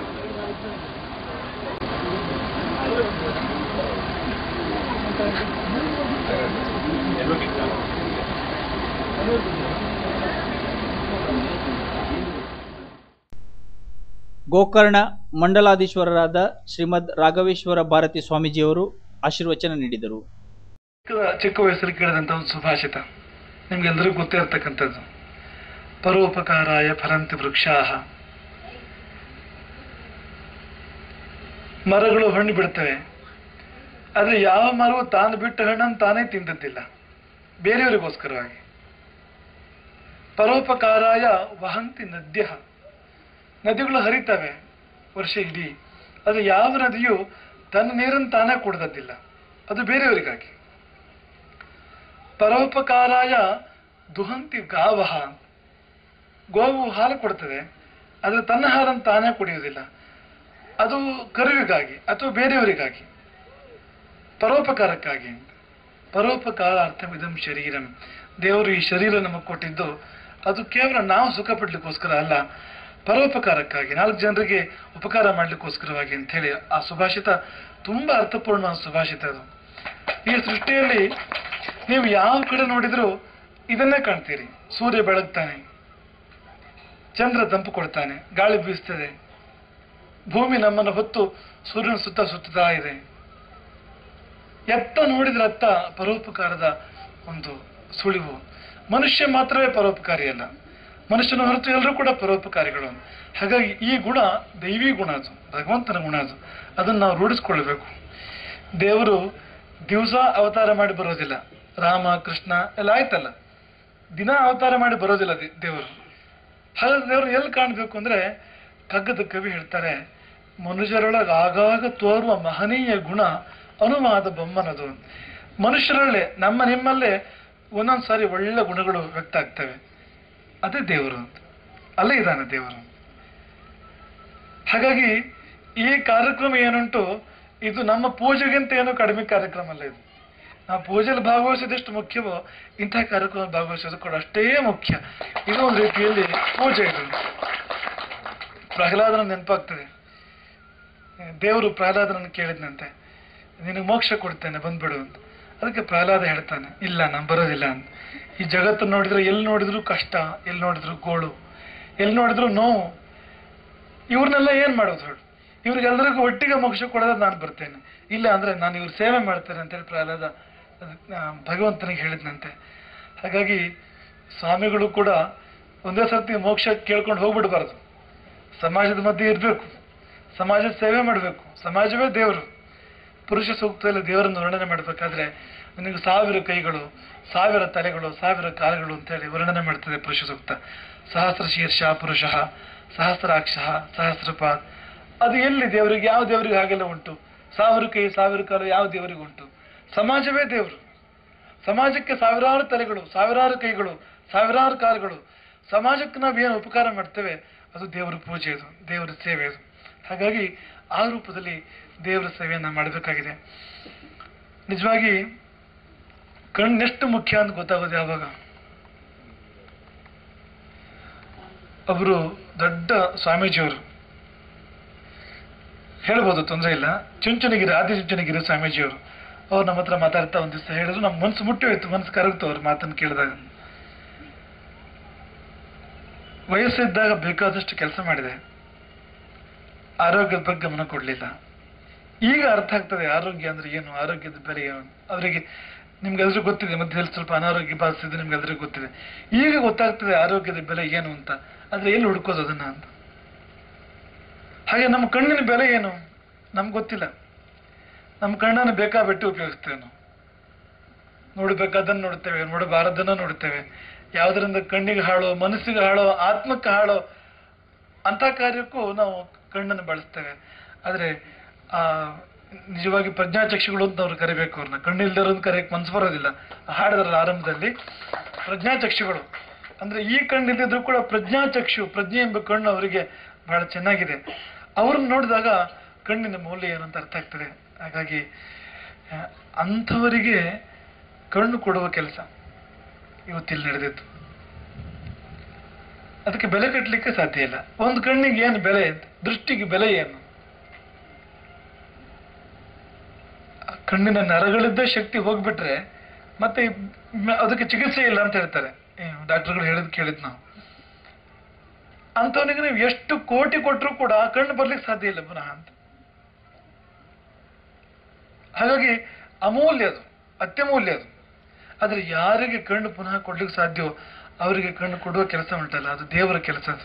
ಗೋಕರ್ಣ ಮಂಡಲಾಧೀಶ್ವರರಾದ ಶ್ರೀಮದ್ ರಾಘವೇಶ್ವರ ಭಾರತಿ ಸ್ವಾಮೀಜಿಯವರು ಆಶೀರ್ವಚನ ನೀಡಿದರು ಚಿಕ್ಕ- ಚಿಕ್ಕ ವಯಸ್ಸಲ್ಲಿ ಕೇಳಿದಂಥ ಒಂದು ಸುಭಾಷಿತ ನಿಮ್ಗೆಲ್ಲರಿಗೂ ಗೊತ್ತೇ ಇರ್ತಕ್ಕಂಥದ್ದು ಪರೋಪಕಾರಾಯ ಫಲಂತಿ ವೃಕ್ಷಾಹ ಮರಗಳು ಹಣ್ಣು ಬಿಡ್ತವೆ ಆದರೆ ಯಾವ ಮರವು ತಾನು ಬಿಟ್ಟ ಹಣ್ಣನ್ನು ತಾನೇ ತಿಂದದ್ದಿಲ್ಲ ಬೇರೆಯವರಿಗೋಸ್ಕರವಾಗಿ ಪರೋಪಕಾರಾಯ ವಹಂತಿ ನದ್ಯ ನದಿಗಳು ಹರಿತವೆ ವರ್ಷ ಇಡೀ ಅದು ಯಾವ ನದಿಯು ತನ್ನ ನೀರನ್ನು ತಾನೇ ಕುಡ್ದದ್ದಿಲ್ಲ ಅದು ಬೇರೆಯವರಿಗಾಗಿ ಪರೋಪಕಾರಾಯ ದುಹಂತಿ ಗಾವಹ ಗೋವು ಹಾಲು ಕೊಡ್ತದೆ ಆದರೆ ತನ್ನ ಹಾಲನ್ನು ತಾನೇ ಕುಡಿಯುವುದಿಲ್ಲ ಅದು ಕರುವಿಗಾಗಿ ಅಥವಾ ಬೇರೆಯವರಿಗಾಗಿ ಪರೋಪಕಾರಕ್ಕಾಗಿ ಪರೋಪಕಾರ ಅರ್ಥವಿದಂ ಶರೀರಂ ದೇವರು ಈ ಶರೀರ ನಮಗೆ ಕೊಟ್ಟಿದ್ದು ಅದು ಕೇವಲ ನಾವು ಸುಖ ಪಡ್ಲಿಕ್ಕೋಸ್ಕರ ಅಲ್ಲ ಪರೋಪಕಾರಕ್ಕಾಗಿ ನಾಲ್ಕು ಜನರಿಗೆ ಉಪಕಾರ ಮಾಡ್ಲಿಕ್ಕೋಸ್ಕರವಾಗಿ ಅಂತ ಹೇಳಿ ಆ ಸುಭಾಷಿತ ತುಂಬಾ ಅರ್ಥಪೂರ್ಣವಾದ ಸುಭಾಷಿತ ಅದು ಈ ಸೃಷ್ಟಿಯಲ್ಲಿ ನೀವು ಯಾವ ಕಡೆ ನೋಡಿದ್ರೂ ಇದನ್ನೇ ಕಾಣ್ತೀರಿ ಸೂರ್ಯ ಬೆಳಗ್ತಾನೆ ಚಂದ್ರ ತಂಪು ಕೊಡ್ತಾನೆ ಗಾಳಿ ಬೀಸ್ತದೆ ಭೂಮಿ ನಮ್ಮನ್ನು ಹೊತ್ತು ಸೂರ್ಯನ ಸುತ್ತ ಸುತ್ತಾ ಇದೆ ಎತ್ತ ನೋಡಿದ್ರೆ ಅತ್ತ ಪರೋಪಕಾರದ ಒಂದು ಸುಳಿವು ಮನುಷ್ಯ ಮಾತ್ರವೇ ಪರೋಪಕಾರಿ ಅಲ್ಲ ಮನುಷ್ಯನ ಹೊರತು ಎಲ್ಲರೂ ಕೂಡ ಪರೋಪಕಾರಿಗಳು ಹಾಗಾಗಿ ಈ ಗುಣ ದೈವಿ ಗುಣ ಅದು ಭಗವಂತನ ಗುಣ ಅದು ಅದನ್ನು ನಾವು ರೂಢಿಸ್ಕೊಳ್ಬೇಕು ದೇವರು ದಿವಸ ಅವತಾರ ಮಾಡಿ ಬರೋದಿಲ್ಲ ರಾಮ ಕೃಷ್ಣ ಎಲ್ಲ ಆಯ್ತಲ್ಲ ದಿನ ಅವತಾರ ಮಾಡಿ ಬರೋದಿಲ್ಲ ದೇ- ದೇವರು ಹಾಗಾದ್ರೆ ದೇವರು ಎಲ್ಲಿ ಕಾಣಬೇಕು ಅಂದ್ರೆ ಕಗ್ಗದ ಕವಿ ಹೇಳ್ತಾರೆ ಮನುಷ್ಯರೊಳಗೆ ಆಗಾಗ ತೋರುವ ಮಹನೀಯ ಗುಣ ಅನುವಾದ ಬೊಮ್ಮನದು ಮನುಷ್ಯರಲ್ಲೇ ನಮ್ಮ ನಿಮ್ಮಲ್ಲೇ ಒಂದೊಂದು ಸಾರಿ ಒಳ್ಳೆ ಗುಣಗಳು ವ್ಯಕ್ತ ಆಗ್ತವೆ ಅದೇ ದೇವರು ಅಂತ ಅಲ್ಲೇ ಇದ್ದಾನೆ ದೇವರು ಹಾಗಾಗಿ ಈ ಕಾರ್ಯಕ್ರಮ ಏನುಂಟು ಇದು ನಮ್ಮ ಪೂಜೆಗಿಂತ ಏನು ಕಡಿಮೆ ಕಾರ್ಯಕ್ರಮ ಅಲ್ಲ ಇದು ನಾವು ಪೂಜೆಯಲ್ಲಿ ಭಾಗವಹಿಸೋದೆಷ್ಟು ಮುಖ್ಯವೋ ಇಂತಹ ಕಾರ್ಯಕ್ರಮ ಭಾಗವಹಿಸೋದು ಕೂಡ ಅಷ್ಟೇ ಮುಖ್ಯ ಇದು ಒಂದು ರೀತಿಯಲ್ಲಿ ಪೂಜೆ ಇದು ಪ್ರಹ್ಲಾದನ ನೆನಪಾಗ್ತದೆ ದೇವರು ಪ್ರಹ್ಲಾದನನ್ನು ಕೇಳಿದ್ನಂತೆ ನಿನಗೆ ಮೋಕ್ಷ ಕೊಡ್ತೇನೆ ಬಂದ್ಬಿಡು ಅಂತ ಅದಕ್ಕೆ ಪ್ರಹ್ಲಾದ ಹೇಳ್ತಾನೆ ಇಲ್ಲ ನಾನು ಬರೋದಿಲ್ಲ ಅಂತ ಈ ಜಗತ್ತನ್ನು ನೋಡಿದ್ರೆ ಎಲ್ಲಿ ನೋಡಿದ್ರು ಕಷ್ಟ ಎಲ್ಲಿ ನೋಡಿದ್ರು ಗೋಳು ಎಲ್ಲಿ ನೋಡಿದ್ರು ನೋವು ಇವ್ರನ್ನೆಲ್ಲ ಏನ್ ಮಾಡೋದು ಹೇಳು ಇವ್ರಿಗೆಲ್ಲರಿಗೂ ಒಟ್ಟಿಗೆ ಮೋಕ್ಷ ಕೊಡೋದು ನಾನು ಬರ್ತೇನೆ ಇಲ್ಲ ಅಂದ್ರೆ ನಾನು ಇವ್ರ ಸೇವೆ ಮಾಡ್ತೇನೆ ಅಂತೇಳಿ ಪ್ರಹ್ಲಾದ ಆ, ಭಗವಂತನಿಗೆ ಹೇಳಿದ್ನಂತೆ ಹಾಗಾಗಿ ಸ್ವಾಮಿಗಳು ಕೂಡ ಒಂದೇ ಸರ್ತಿ ಮೋಕ್ಷ ಕೇಳ್ಕೊಂಡು ಹೋಗ್ಬಿಡ್ಬಾರ್ದು ಸಮಾಜದ ಮಧ್ಯೆ ಇರಬೇಕು ಸಮಾಜದ ಸೇವೆ ಮಾಡಬೇಕು ಸಮಾಜವೇ ದೇವರು ಪುರುಷ ಸೂಕ್ತದಲ್ಲಿ ದೇವರನ್ನು ವರ್ಣನೆ ಮಾಡಬೇಕಾದ್ರೆ ನಿನಗೆ ಸಾವಿರ ಕೈಗಳು ಸಾವಿರ ತಲೆಗಳು ಸಾವಿರ ಕಾಲುಗಳು ಅಂತೇಳಿ ವರ್ಣನೆ ಮಾಡ್ತದೆ ಪುರುಷ ಸೂಕ್ತ ಸಹಸ್ರ ಶೀರ್ಷ ಪುರುಷ ಸಹಸ್ರಾಕ್ಷ ಸಹಸ್ರಪಾದ್ ಅದು ಎಲ್ಲಿ ದೇವರಿಗೆ ಯಾವ ದೇವರಿಗೆ ಹಾಗೆಲ್ಲ ಉಂಟು ಸಾವಿರ ಕೈ ಸಾವಿರ ಕಾಲು ಯಾವ ದೇವರಿಗೆ ಉಂಟು ಸಮಾಜವೇ ದೇವರು ಸಮಾಜಕ್ಕೆ ಸಾವಿರಾರು ತಲೆಗಳು ಸಾವಿರಾರು ಕೈಗಳು ಸಾವಿರಾರು ಕಾಲುಗಳು ಸಮಾಜಕ್ಕೆ ನಾವು ಏನು ಉಪಕಾರ ಮಾಡ್ತೇವೆ ಅದು ದೇವರ ಪೂಜೆ ಅದು ದೇವರ ಸೇವೆ ಅದು ಹಾಗಾಗಿ ಆ ರೂಪದಲ್ಲಿ ದೇವರ ಸೇವೆಯನ್ನ ಮಾಡಬೇಕಾಗಿದೆ ನಿಜವಾಗಿ ಕಣ್ಣೆಷ್ಟು ಮುಖ್ಯ ಅಂತ ಗೊತ್ತಾಗೋದು ಯಾವಾಗ ಒಬ್ರು ದೊಡ್ಡ ಸ್ವಾಮೀಜಿಯವರು ಹೇಳ್ಬೋದು ತೊಂದರೆ ಇಲ್ಲ ಚುಂಚನಗಿರಿ ಆದಿ ಚುಂಚನಗಿರಿ ಸ್ವಾಮೀಜಿಯವರು ಅವ್ರು ನಮ್ಮ ಹತ್ರ ಮಾತಾಡ್ತಾ ಒಂದ್ ದಿವಸ ಹೇಳಿದ್ರು ನಮ್ಮ ಮನ್ಸು ಮುಟ್ಟಿ ಹೋಯ್ತು ಮನ್ಸು ಕರಗ್ತು ಅವ್ರ ಮಾತನ್ನು ಕೇಳಿದಾಗ ವಯಸ್ಸಿದ್ದಾಗ ಬೇಕಾದಷ್ಟು ಕೆಲಸ ಮಾಡಿದೆ ಆರೋಗ್ಯದ ಬಗ್ಗೆ ಗಮನ ಕೊಡ್ಲಿಲ್ಲ ಈಗ ಅರ್ಥ ಆಗ್ತದೆ ಆರೋಗ್ಯ ಅಂದ್ರೆ ಏನು ಆರೋಗ್ಯದ ಬೆಲೆ ಏನು ಅವರಿಗೆ ನಿಮ್ಗೆಲ್ರಿಗೂ ಗೊತ್ತಿದೆ ಮಧ್ಯದಲ್ಲಿ ಸ್ವಲ್ಪ ಅನಾರೋಗ್ಯ ಬಾಧಿಸಿದೆ ನಿಮ್ಗೆಲ್ರಿಗೂ ಗೊತ್ತಿದೆ ಈಗ ಗೊತ್ತಾಗ್ತದೆ ಆರೋಗ್ಯದ ಬೆಲೆ ಏನು ಅಂತ ಆದ್ರೆ ಎಲ್ಲಿ ಹುಡ್ಕೋದು ಅದನ್ನ ಅಂತ ಹಾಗೆ ನಮ್ಮ ಕಣ್ಣಿನ ಬೆಲೆ ಏನು ನಮ್ಗೆ ಗೊತ್ತಿಲ್ಲ ನಮ್ಮ ಕಣ್ಣನ್ನು ಬೇಕಾಬಿಟ್ಟು ಉಪಯೋಗಿಸ್ತೇವೆ ನಾವು ನೋಡಬೇಕಾದನ್ನು ನೋಡ್ತೇವೆ ನೋಡಬಾರದನ್ನ ನೋಡ್ತೇವೆ ಯಾವುದರಿಂದ ಕಣ್ಣಿಗೆ ಹಾಳೋ ಮನಸ್ಸಿಗೆ ಹಾಳೋ ಆತ್ಮಕ್ಕೆ ಹಾಳೋ ಅಂತ ಕಾರ್ಯಕ್ಕೂ ನಾವು ಕಣ್ಣನ್ನು ಬಳಸ್ತೇವೆ ಆದ್ರೆ ಆ ನಿಜವಾಗಿ ಪ್ರಜ್ಞಾಚಕ್ಷುಗಳು ಅಂತ ಅವ್ರು ಕರಿಬೇಕು ಅವ್ರನ್ನ ಕಣ್ಣಿಲ್ದಿರೋದು ಕರೆಯಕ್ಕೆ ಮನ್ಸು ಬರೋದಿಲ್ಲ ಹಾಡಿದ್ರಲ್ಲ ಆರಂಭದಲ್ಲಿ ಪ್ರಜ್ಞಾಚಕ್ಷುಗಳು ಅಂದ್ರೆ ಈ ಕಣ್ಣಿಲ್ಲದಿದ್ರು ಕೂಡ ಪ್ರಜ್ಞಾಚಕ್ಷು ಪ್ರಜ್ಞೆ ಎಂಬ ಕಣ್ಣು ಅವರಿಗೆ ಬಹಳ ಚೆನ್ನಾಗಿದೆ ಅವ್ರನ್ನ ನೋಡಿದಾಗ ಕಣ್ಣಿನ ಮೌಲ್ಯ ಏನು ಅಂತ ಅರ್ಥ ಆಗ್ತದೆ ಹಾಗಾಗಿ ಆ, ಅಂಥವರಿಗೆ ಕಣ್ಣು ಕೊಡುವ ಕೆಲಸ ಇವತ್ತಿಲ್ಲಿ ನಡೆದಿತ್ತು ಅದಕ್ಕೆ ಬೆಲೆ ಕಟ್ಟಲಿಕ್ಕೆ ಸಾಧ್ಯ ಇಲ್ಲ ಒಂದು ಕಣ್ಣಿಗೆ ಏನು ಬೆಲೆ ಅಂತ ದೃಷ್ಟಿಗೆ ಬೆಲೆ ಏನು ಆ ಕಣ್ಣಿನ ನರಗಳಿದ್ದ ಶಕ್ತಿ ಹೋಗ್ಬಿಟ್ರೆ ಮತ್ತೆ ಈ ಮ- ಅದಕ್ಕೆ ಚಿಕಿತ್ಸೆ ಇಲ್ಲ ಅಂತ ಹೇಳ್ತಾರೆ ಡಾಕ್ಟರ್ಗಳು ಹೇಳಿದ್ ಕೇಳಿದ್ ನಾವು ಅಂಥವನಿಗೆ ನೀವು ಎಷ್ಟು ಕೋಟಿ ಕೊಟ್ಟರು ಕೂಡ ಆ ಕಣ್ಣು ಬರ್ಲಿಕ್ಕೆ ಸಾಧ್ಯ ಇಲ್ಲ ಪುನಃ ಅಂತ ಹಾಗಾಗಿ ಅಮೂಲ್ಯ ಅದು ಅತ್ಯಮೂಲ್ಯ ಅದು ಆದ್ರೆ ಯಾರಿಗೆ ಕಣ್ಣು ಪುನಃ ಕೊಡ್ಲಿಕ್ಕೆ ಸಾಧ್ಯವೋ ಅವರಿಗೆ ಕಣ್ಣು ಕೊಡುವ ಕೆಲಸ ಉಂಟಲ್ಲ ಅದು ದೇವರ ಕೆಲಸ ಅದು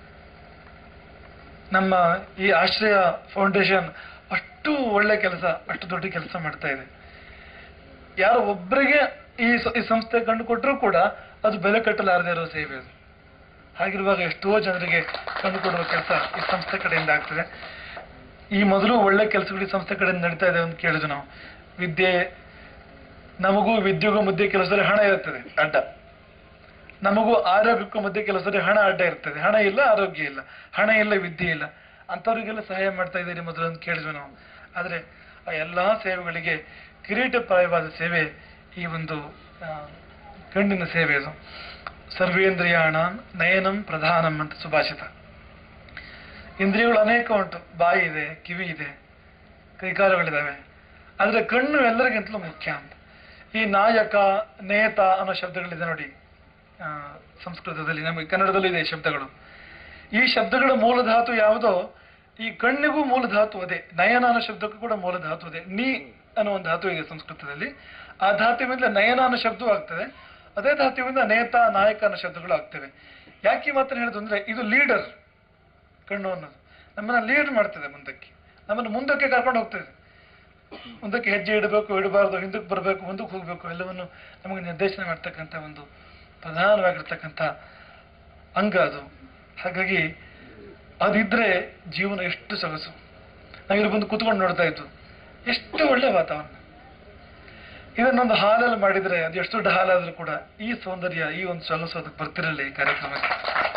ನಮ್ಮ ಈ ಆಶ್ರಯ ಫೌಂಡೇಶನ್ ಅಷ್ಟು ಒಳ್ಳೆ ಕೆಲಸ ಅಷ್ಟು ದೊಡ್ಡ ಕೆಲಸ ಮಾಡ್ತಾ ಇದೆ ಯಾರೋ ಒಬ್ಬರಿಗೆ ಈ ಸ- ಈ ಸಂಸ್ಥೆ ಕಂಡು ಕೊಟ್ಟರು ಕೂಡ ಅದು ಬೆಲೆ ಕಟ್ಟಲಾರದೇ ಇರೋ ಸೇವೆ ಅದು ಹಾಗಿರುವಾಗ ಎಷ್ಟೋ ಜನರಿಗೆ ಕಂಡು ಕೊಡುವ ಕೆಲಸ ಈ ಸಂಸ್ಥೆ ಕಡೆಯಿಂದ ಆಗ್ತದೆ ಈ ಮೊದಲು ಒಳ್ಳೆ ಕೆಲಸಗಳು ಈ ಸಂಸ್ಥೆ ಕಡೆಯಿಂದ ನಡೀತಾ ಇದೆ ಅಂತ ಕೇಳಿದ್ವಿ ನಾವು ವಿದ್ಯೆ ನಮಗೂ ವಿದ್ಯೆಗೂ ಮಧ್ಯೆ ಕೆಲಸದಲ್ಲಿ ಹಣ ಇರ್ತದೆ ಅಡ್ಡ ನಮಗೂ ಆರೋಗ್ಯಕ್ಕೂ ಮಧ್ಯೆ ಕೆಲಸದಲ್ಲಿ ಹಣ ಅಡ್ಡ ಇರ್ತದೆ ಹಣ ಇಲ್ಲ ಆರೋಗ್ಯ ಇಲ್ಲ ಹಣ ಇಲ್ಲ ವಿದ್ಯೆ ಇಲ್ಲ ಅಂಥವ್ರಿಗೆಲ್ಲ ಸಹಾಯ ಮಾಡ್ತಾ ಇದ್ದೀರಿ ಮೊದಲು ಅಂತ ಕೇಳಿದ್ವಿ ನಾವು ಆದ್ರೆ ಆ ಎಲ್ಲಾ ಸೇವೆಗಳಿಗೆ ಕಿರೀಟಪ್ರಾಯವಾದ ಸೇವೆ ಈ ಒಂದು ಆ, ಕಣ್ಣಿನ ಸೇವೆ ಅದು ಸರ್ವೇಂದ್ರಿಯಾಣ ನಯನಂ ಪ್ರಧಾನಂ ಅಂತ ಸುಭಾಷಿತ ಇಂದ್ರಿಯಗಳು ಅನೇಕ ಉಂಟು ಬಾಯಿ ಇದೆ ಕಿವಿ ಇದೆ ಕೈಕಾಲುಗಳಿದಾವೆ ಆದ್ರೆ ಕಣ್ಣು ಎಲ್ಲರಿಗಿಂತಲೂ ಮುಖ್ಯ ಅಂತ ಈ ನಾಯಕ ನೇತ ಅನ್ನೋ ಶಬ್ದಗಳಿದೆ ನೋಡಿ ಆ, ಸಂಸ್ಕೃತದಲ್ಲಿ ನಮಗೆ ಕನ್ನಡದಲ್ಲೂ ಇದೆ ಈ ಶಬ್ದಗಳು ಈ ಶಬ್ದಗಳ ಮೂಲ ಧಾತು ಯಾವುದೋ ಈ ಕಣ್ಣಿಗೂ ಮೂಲ ಧಾತು ಅದೇ ನಯನ ಅನ್ನೋ ಶಬ್ದಕ್ಕೂ ಕೂಡ ಮೂಲ ಧಾತು ಅದೇ ನೀ ಅನ್ನೋ ಒಂದು ಧಾತು ಇದೆ ಸಂಸ್ಕೃತದಲ್ಲಿ ಆ ಧಾತುವಿಂದ ನಯನ ಅನ್ನೋ ಶಬ್ದವೂ ಆಗ್ತದೆ ಅದೇ ಧಾತುವಿಂದ ನೇತ ನಾಯಕ ಅನ್ನೋ ಶಬ್ದಗಳು ಆಗ್ತವೆ ಯಾಕೆ ಈ ಮಾತನ್ನು ಹೇಳುದು ಅಂದ್ರೆ ಇದು ಲೀಡರ್ ಕಣ್ಣು ಅನ್ನೋದು ನಮ್ಮನ್ನ ಲೀಡ್ ಮಾಡ್ತದೆ ಮುಂದಕ್ಕೆ ನಮ್ಮನ್ನು ಮುಂದಕ್ಕೆ ಕರ್ಕೊಂಡು ಹೋಗ್ತದೆ ಮುಂದಕ್ಕೆ ಹೆಜ್ಜೆ ಇಡಬೇಕು ಇಡಬಾರ್ದು ಹಿಂದಕ್ಕೆ ಬರಬೇಕು ಮುಂದಕ್ಕೆ ಹೋಗ್ಬೇಕು ಎಲ್ಲವನ್ನು ನಮಗೆ ನಿರ್ದೇಶನ ಮಾಡ್ತಕ್ಕಂಥ ಒಂದು ಪ್ರಧಾನವಾಗಿರ್ತಕ್ಕಂಥ ಅಂಗ ಅದು ಹಾಗಾಗಿ ಅದಿದ್ರೆ ಜೀವನ ಎಷ್ಟು ಸೊಗಸು ನಾವಿಲ್ಲಿ ಬಂದು ಕುತ್ಕೊಂಡು ನೋಡ್ತಾ ಇದ್ದು ಎಷ್ಟು ಒಳ್ಳೆ ವಾತಾವರಣ ಇದನ್ನೊಂದು ಹಾಲಲ್ಲಿ ಮಾಡಿದ್ರೆ ಅದು ಎಷ್ಟು ದೊಡ್ಡ ಹಾಲಾದ್ರೂ ಕೂಡ ಈ ಸೌಂದರ್ಯ ಈ ಒಂದು ಸೊಗಸು ಅದಕ್ಕೆ ಬರ್ತಿರಲಿಲ್ಲ ಈ ಕಾರ್ಯಕ್ರಮಕ್ಕೆ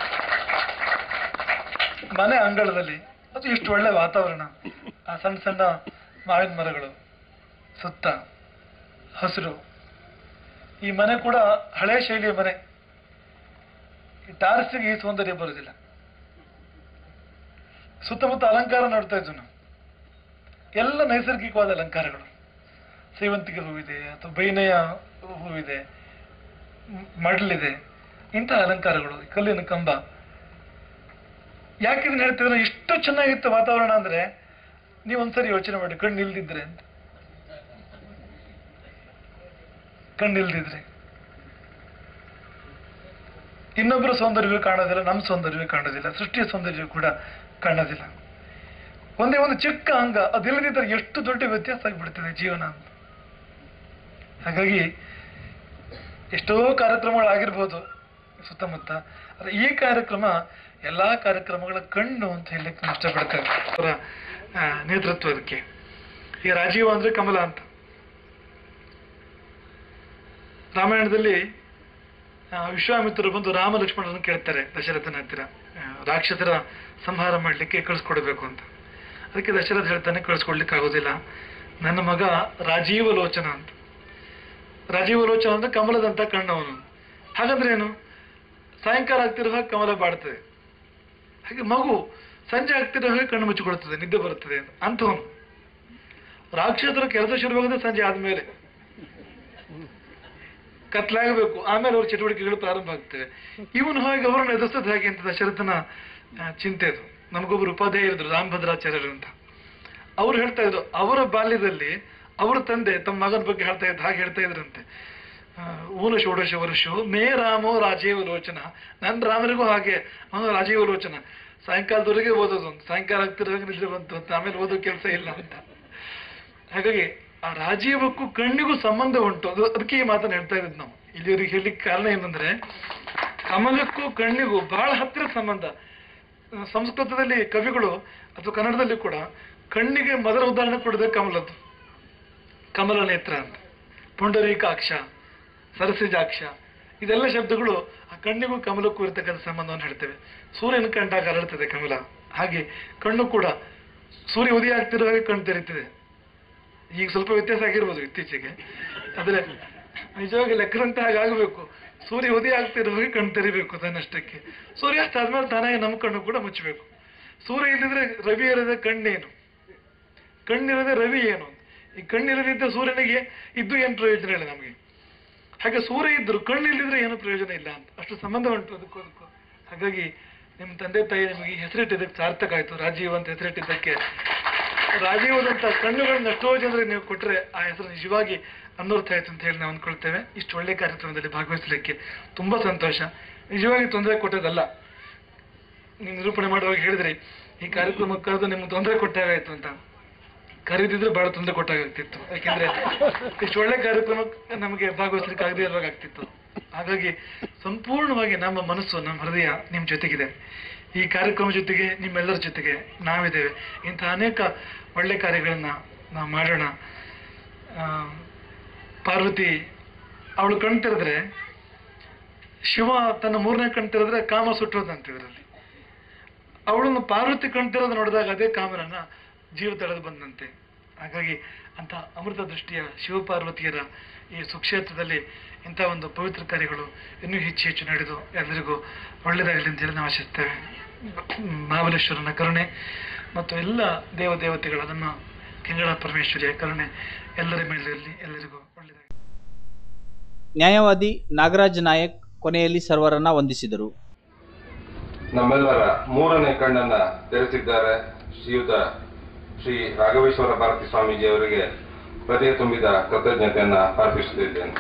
ಮನೆ ಅಂಗಳದಲ್ಲಿ ಅದು ಎಷ್ಟು ಒಳ್ಳೆ ವಾತಾವರಣ ಆ ಸಣ್ಣ ಸಣ್ಣ ಮಾವಿನ ಮರಗಳು ಸುತ್ತ ಹಸಿರು ಈ ಮನೆ ಕೂಡ ಹಳೆ ಶೈಲಿಯ ಮನೆ ಈ ಟಾರ್ಸಿಗೆ ಈ ಸೌಂದರ್ಯ ಬರುವುದಿಲ್ಲ ಸುತ್ತಮುತ್ತ ಅಲಂಕಾರ ನೋಡ್ತಾ ಇದ್ವು ನಾವು ಎಲ್ಲ ನೈಸರ್ಗಿಕವಾದ ಅಲಂಕಾರಗಳು ಸೇವಂತಿಗೆ ಹೂವಿದೆ ಅಥವಾ ಬೈನೆಯ ಹೂವಿದೆ ಮ್- ಮಡ್ಲಿದೆ ಇಂತಹ ಅಲಂಕಾರಗಳು ಕಲ್ಲಿನ ಕಂಬ ಯಾಕೆ ಇದನ್ನ ಹೇಳ್ತಿದ್ರೆ ಎಷ್ಟು ಚೆನ್ನಾಗಿತ್ತು ವಾತಾವರಣ ಅಂದ್ರೆ ನೀವು ಒಂದ್ಸರಿ ಯೋಚನೆ ಮಾಡಿ ಕಣ್ಣು ಇಲ್ದಿದ್ರೆ ಅಂತ ಕಣ್ಣು ಇಲ್ದಿದ್ರೆ ಇನ್ನೊಬ್ಬರ ಸೌಂದರ್ಯವೂ ಕಾಣೋದಿಲ್ಲ ನಮ್ಮ ಸೌಂದರ್ಯವೂ ಕಾಣೋದಿಲ್ಲ ಸೃಷ್ಟಿಯ ಸೌಂದರ್ಯವೂ ಕೂಡ ಕಾಣೋದಿಲ್ಲ ಒಂದೇ ಒಂದು ಚಿಕ್ಕ ಅಂಗ ಅದಿಲ್ಲದಿದ್ದರೆ ಎಷ್ಟು ದೊಡ್ಡ ವ್ಯತ್ಯಾಸ ಆಗಿಬಿಡ್ತದೆ ಜೀವನ ಅಂತ ಹಾಗಾಗಿ ಎಷ್ಟೋ ಕಾರ್ಯಕ್ರಮಗಳಾಗಿರ್ಬೋದು ಸುತ್ತಮುತ್ತ ಆದ್ರೆ ಈ ಕಾರ್ಯಕ್ರಮ ಎಲ್ಲಾ ಕಾರ್ಯಕ್ರಮಗಳ ಕಣ್ಣು ಅಂತ ಹೇಳಲಿಕ್ಕೆ ನಾನು ಇಷ್ಟಪಡ್ತೇನೆ ಅವರ ಆ, ನೇತೃತ್ವ ಅದಕ್ಕೆ ಈ ರಾಜೀವ ಅಂದ್ರೆ ಕಮಲ ಅಂತ ರಾಮಾಯಣದಲ್ಲಿ ಆ, ವಿಶ್ವಾಮಿತ್ರರು ಬಂದು ರಾಮ ಲಕ್ಷ್ಮಣರನ್ನು ಕೇಳ್ತಾರೆ ದಶರಥನ ಹತ್ತಿರ ಆ, ರಾಕ್ಷಸರ ಸಂಹಾರ ಮಾಡಲಿಕ್ಕೆ ಕಳಿಸ್ಕೊಡ್ಬೇಕು ಅಂತ ಅದಕ್ಕೆ ದಶರಥ ಹೇಳ್ತಾನೆ ಕಳಿಸ್ಕೊಡ್ಲಿಕ್ಕೆ ಆಗೋದಿಲ್ಲ ನನ್ನ ಮಗ ರಾಜೀವ ಲೋಚನ ಅಂತ ರಾಜೀವ ಲೋಚನ ಅಂದ್ರೆ ಕಮಲದಂತ ಕಣ್ಣವನು ಹಾಗಂದ್ರೆ ಏನು ಸಾಯಂಕಾಲ ಆಗ್ತಿರೋ ಹಾಗೆ ಕಮಲ ಬಾಡ್ತದೆ ಹಾಗೆ ಮಗು ಸಂಜೆ ಆಗ್ತಿರೋ ಹಾಗೆ ಕಣ್ಣು ಮುಚ್ಚಿಕೊಳ್ತದೆ ನಿದ್ದೆ ಬರುತ್ತದೆ ಅಂತ ಅಂಥವನು ರಾಕ್ಷಸರ ಕೆಲಸ ಶುರುವಾಗೋದು ಸಂಜೆ ಆದ್ಮೇಲೆ ಕತ್ಲಾಗಬೇಕು ಆಮೇಲೆ ಅವ್ರ ಚಟುವಟಿಕೆಗಳು ಪ್ರಾರಂಭ ಆಗ್ತವೆ ಇವನು ಹೋಗಿ ಅವರನ್ನು ಎದುರಿಸೋದು ಹೇಗೆ ಅಂತ ದಶರಥನ ಆ, ಚಿಂತೆ ಅದು ನಮಗೊಬ್ಬರು ಉಪಾಧ್ಯಾಯ ಇದ್ರು ರಾಮಭದ್ರಾಚಾರ್ಯರು ಅಂತ ಅವ್ರು ಹೇಳ್ತಾ ಇದ್ರು ಅವರ ಬಾಲ್ಯದಲ್ಲಿ ಅವರ ತಂದೆ ತಮ್ಮ ಮಗನ ಬಗ್ಗೆ ಹೇಳ್ತಾ ಇದ್ದ ಹಾಗೆ ಹೇಳ್ತಾ ಇದ್ರಂತೆ ಆ, ಊನ ಷೋಡಶ ವರ್ಷವು ಮೇ ರಾಮೋ ರಾಜೀವ ಲೋಚನ ನನ್ನ ರಾಮನಿಗೂ ಹಾಗೆ ಅವನು ರಾಜೀವ ಲೋಚನ ಸಾಯಂಕಾಲದವರೆಗೆ ಓದೋದು ಅಂತ ಸಾಯಂಕಾಲ ಆಗ್ತಿರುವಾಗ ನಿದ್ರೆ ಬಂತು ಅಂತ ಆಮೇಲೆ ಓದೋ ಕೆಲಸ ಇಲ್ಲ ಅಂತ ಹಾಗಾಗಿ ಆ ರಾಜೀವಕ್ಕೂ ಕಣ್ಣಿಗೂ ಸಂಬಂಧ ಉಂಟು ಅದು ಅದಕ್ಕೆ ಈ ಮಾತನ್ನು ಹೇಳ್ತಾ ಇರೋದು ನಾವು ಇಲ್ಲಿವರೆಗೆ ಹೇಳಲಿಕ್ಕೆ ಕಾರಣ ಏನಂದ್ರೆ ಕಮಲಕ್ಕೂ ಕಣ್ಣಿಗೂ ಬಹಳ ಹತ್ತಿರ ಸಂಬಂಧ ಆ, ಸಂಸ್ಕೃತದಲ್ಲಿ ಕವಿಗಳು ಅಥವಾ ಕನ್ನಡದಲ್ಲಿ ಕೂಡ ಕಣ್ಣಿಗೆ ಮೊದಲ ಉದಾಹರಣೆ ಕೊಡದೆ ಕಮಲದ್ದು ಕಮಲ ನೇತ್ರ ಅಂತ ಪುಂಡರೀಕಾಕ್ಷ ಸರಸಿಜಾಕ್ಷ ಇದೆಲ್ಲ ಶಬ್ದಗಳು ಆ ಕಣ್ಣಿಗೂ ಕಮಲಕ್ಕೂ ಇರತಕ್ಕಂಥ ಸಂಬಂಧವನ್ನು ಹೇಳ್ತೇವೆ ಸೂರ್ಯನ ಕಂಡಾಗ ಅರಳುತ್ತದೆ ಕಮಲ ಹಾಗೆ ಕಣ್ಣು ಕೂಡ ಸೂರ್ಯ ಉದಯ ಆಗ್ತಿರೋ ಹಾಗೆ ಕಣ್ಣು ತೆರೀತಿದೆ ಈಗ ಸ್ವಲ್ಪ ವ್ಯತ್ಯಾಸ ಆಗಿರ್ಬೋದು ಇತ್ತೀಚೆಗೆ ಆದ್ರೆ ನಿಜವಾಗಿ ಲೆಕ್ಕದಂತೆ ಹಾಗಾಗಬೇಕು ಸೂರ್ಯ ಉದಯ ಆಗ್ತಿರೋ ಹಾಗೆ ಕಣ್ಣು ತೆರಿಬೇಕು ತನ್ನಷ್ಟಕ್ಕೆ ಸೂರ್ಯಾಸ್ತ ಆದ್ಮೇಲೆ ತಾನಾಗಿ ನಮ್ಮ ಕಣ್ಣು ಕೂಡ ಮುಚ್ಚಬೇಕು ಸೂರ್ಯ ಇಲ್ಲಿದ್ರೆ ರವಿ ಇರದೆ ಕಣ್ಣೇನು ಕಣ್ಣಿರದೆ ರವಿ ಏನು ಈ ಕಣ್ಣಿರದಿದ್ದ ಸೂರ್ಯನಿಗೆ ಇದ್ದು ಏನು ಪ್ರಯೋಜನ ಇಲ್ಲ ನಮಗೆ ಹಾಗೆ ಸೂರ್ಯ ಇದ್ರು ಕಣ್ಣಿಲ್ಲಿದ್ರೆ ಏನು ಪ್ರಯೋಜನ ಇಲ್ಲ ಅಂತ ಅಷ್ಟು ಸಂಬಂಧ ಉಂಟು ಅದಕ್ಕೂ ಅದಕ್ಕೂ ಹಾಗಾಗಿ ನಿಮ್ಮ ತಂದೆ ತಾಯಿ ನಿಮಗೆ ಈ ಹೆಸರಿಟ್ಟಿದ್ದಕ್ಕೆ ಸಾರ್ಥಕ ಆಯ್ತು ರಾಜೀವ್ ಅಂತ ಹೆಸರಿಟ್ಟಿದ್ದಕ್ಕೆ ರಾಜೀವದಂತ ಕಣ್ಣುಗಳನ್ನ ಎಷ್ಟೋ ಜನರಿಗೆ ನೀವು ಕೊಟ್ರೆ ಆ ಹೆಸರು ನಿಜವಾಗಿ ಅನರ್ಥ ಆಯ್ತು ಅಂತ ಹೇಳಿ ನಾವು ಅಂದ್ಕೊಳ್ತೇವೆ ಇಷ್ಟು ಒಳ್ಳೆ ಕಾರ್ಯಕ್ರಮದಲ್ಲಿ ಭಾಗವಹಿಸಲಿಕ್ಕೆ ತುಂಬಾ ಸಂತೋಷ ನಿಜವಾಗಿ ತೊಂದರೆ ಕೊಟ್ಟದಲ್ಲ ನೀವು ನಿರೂಪಣೆ ಮಾಡುವಾಗ ಹೇಳಿದ್ರಿ ಈ ಕಾರ್ಯಕ್ರಮಕ್ಕೆ ಕರೆದು ನಿಮ್ಗೆ ತೊಂದರೆ ಕೊಟ್ಟಾಗಾಯ್ತು ಅಂತ ಕರೀದಿದ್ರೆ ಬಹಳ ತೊಂದರೆ ಕೊಟ್ಟಾಗ್ತಿತ್ತು ಯಾಕೆಂದ್ರೆ ಇಷ್ಟು ಒಳ್ಳೆ ಕಾರ್ಯಕ್ರಮಕ್ಕೆ ನಮಗೆ ಭಾಗವಹಿಸ್ಲಿಕ್ಕೆ ಆಗದೆ ಇರುವಾಗ ಆಗ್ತಿತ್ತು ಹಾಗಾಗಿ ಸಂಪೂರ್ಣವಾಗಿ ನಮ್ಮ ಮನಸ್ಸು ನಮ್ಮ ಹೃದಯ ನಿಮ್ ಜೊತೆಗಿದೆ ಈ ಕಾರ್ಯಕ್ರಮ ಜೊತೆಗೆ ನಿಮ್ಮೆಲ್ಲರ ಜೊತೆಗೆ ನಾವಿದ್ದೇವೆ ಇಂಥ ಅನೇಕ ಒಳ್ಳೆ ಕಾರ್ಯಗಳನ್ನ ನಾವು ಮಾಡೋಣ ಆ, ಪಾರ್ವತಿ ಅವಳು ಕಣ್ ತೆರೆದ್ರೆ ಶಿವ ತನ್ನ ಮೂರನೇ ಕಣ್ ತೆರೆದ್ರೆ ಕಾಮ ಸುಟ್ಟೋದಂತ ಇದರಲ್ಲಿ ಅವಳನ್ನು ಪಾರ್ವತಿ ಕಣ್ತಿರೋದು ನೋಡಿದಾಗ ಅದೇ ಕಾಮನನ್ನ ಜೀವ ತಳೆದು ಬಂದಂತೆ ಹಾಗಾಗಿ ಅಂತ ಅಮೃತ ದೃಷ್ಟಿಯ ಶಿವಪಾರ್ವತಿಯರ ಈ ಸುಕ್ಷೇತ್ರದಲ್ಲಿ ಇಂಥ ಒಂದು ಪವಿತ್ರ ಕಾರ್ಯಗಳು ಇನ್ನೂ ಹೆಚ್ಚು ಹೆಚ್ಚು ನಡೆದು ಎಲ್ಲರಿಗೂ ಒಳ್ಳೆಯದಾಗಲಿ ಅಂತ ಹೇಳಿ ನಾವು ಆಶಿಸ್ತೇವೆ ಮಹಾಬಲೇಶ್ವರನ ಕರುಣೆ ಮತ್ತು ಎಲ್ಲ ದೇವ ದೇವತೆಗಳ ನಮ್ಮ ಕೆಂಗಳ ಪರಮೇಶ್ವರಿಯ ಕರುಣೆ ಎಲ್ಲರ ಮೇಲಿರಲಿ ಎಲ್ಲರಿಗೂ ಒಳ್ಳೆಯದಾಗಲಿ ನ್ಯಾಯವಾದಿ ನಾಗರಾಜ್ ನಾಯಕ್ ಕೊನೆಯಲ್ಲಿ ಸರ್ವರನ್ನ ವಂದಿಸಿದರು ನಮ್ಮೆಲ್ಲರ ಮೂರನೇ ಕಣ್ಣನ್ನ ತೆರೆಸಿದ್ದಾರೆ ಶ್ರೀಯುತ ಶ್ರೀ ರಾಘವೇಶ್ವರ ಭಾರತಿ ಸ್ವಾಮೀಜಿ ಅವರಿಗೆ ಹೃದಯ ತುಂಬಿದ ಕೃತಜ್ಞತೆಯನ್ನ ಅರ್ಪಿಸುತ್ತಿದ್ದೇನೆ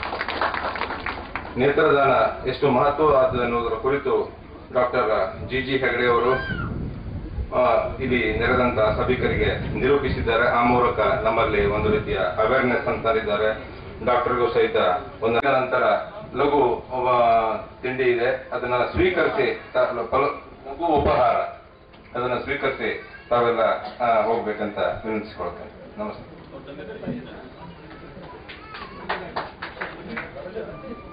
ನೇತ್ರದಾನ ಎಷ್ಟು ಮಹತ್ವವಾದ ಎನ್ನುವುದರ ಕುರಿತು ಡಾಕ್ಟರ್ ಜಿ ಜಿ ಹೆಗಡೆ ಅವರು ಆ, ಇಲ್ಲಿ ನೆರೆದಂತ ಸಭಿಕರಿಗೆ ನಿರೂಪಿಸಿದ್ದಾರೆ ಆ ಮೂಲಕ ನಮ್ಮಲ್ಲಿ ಒಂದು ರೀತಿಯ ಅವೇರ್ನೆಸ್ ಅಂತ ಇದ್ದಾರೆ ಡಾಕ್ಟರ್ಗೂ ಸಹಿತ ಒಂದು ನಂತರ ಲಘು ಒಬ್ಬ ತಿಂಡಿ ಇದೆ ಅದನ್ನ ಸ್ವೀಕರಿಸಿ ತ- ಫಲ- ಲಘು ಉಪಹಾರ ಅದನ್ನ ಸ್ವೀಕರಿಸಿ ತಾವೆಲ್ಲ ಆ, ಹೋಗ್ಬೇಕಂತ ವಿನಂತಿಸಿಕೊಳ್ತೇನೆ ನಮಸ್ತೆ